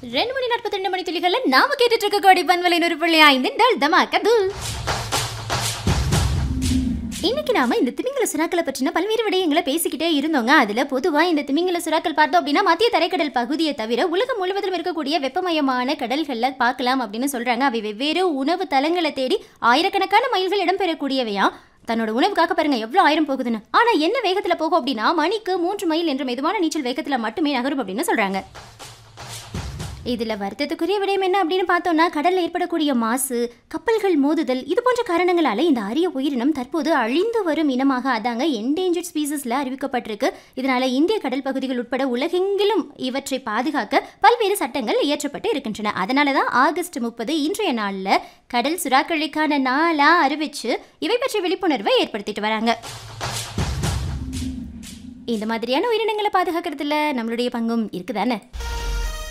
ரெண்டு மணி நாற்பத்தி ரெண்டு மணி துளிகள்ல நாம கேட்டுட்டு இருக்க கோடி பன்வலை நூறு புள்ளி ஐந்து டல் தமாக்கது இன்னைக்கு நாம இந்த திமிங்கல சுறாக்களை பற்றின பல்வேறு விடயங்களை பேசிக்கிட்டே இருந்தோங்க அதுல பொதுவா இந்த திமிங்கல சுறாக்கள் பார்த்தோம் அப்படின்னா மத்திய தரைக்கடல் பகுதியை தவிர உலகம் முழுவதும் இருக்கக்கூடிய வெப்பமயமான கடல்கள்ல பார்க்கலாம் அப்படின்னு சொல்றாங்க அவை வெவ்வேறு உணவு தலங்களை தேடி ஆயிரக்கணக்கான மைல்கள் இடம்பெறக்கூடியவையா தன்னோட உணவுக்காக பாருங்க எவ்வளவு ஆயிரம் போகுதுன்னு ஆனா என்ன வேகத்துல போகும் அப்படின்னா மணிக்கு மூன்று மைல் என்ற மெதுவான நீச்சல் வேகத்துல மட்டுமே நகரும் அப்படின்னு சொல்றாங்க இதுல வருத்தத்துக்குரிய விடயம் என்ன அப்படின்னு பார்த்தோம்னா கடல்ல ஏற்படக்கூடிய மாசு கப்பல்கள் மோதுதல் இது போன்ற காரணங்களால இந்த அரிய உயிரினம் தற்போது அழிந்து வரும் இனமாக அதாங்க என்டேஞ்சர்ட் ஸ்பீசஸ்ல அறிவிக்கப்பட்டிருக்கு இதனால இந்திய கடல் பகுதிகள் உட்பட உலகெங்கிலும் இவற்றை பாதுகாக்க பல்வேறு சட்டங்கள் இயற்றப்பட்டு இருக்கின்றன அதனால தான் ஆகஸ்ட் முப்பது இன்றைய நாள்ல கடல் சுறாக்களுக்கான நாளா அறிவிச்சு இவை பற்றிய விழிப்புணர்வை ஏற்படுத்திட்டு வராங்க இந்த மாதிரியான உயிரினங்களை பாதுகாக்கிறதுல நம்மளுடைய பங்கும் இருக்குதானே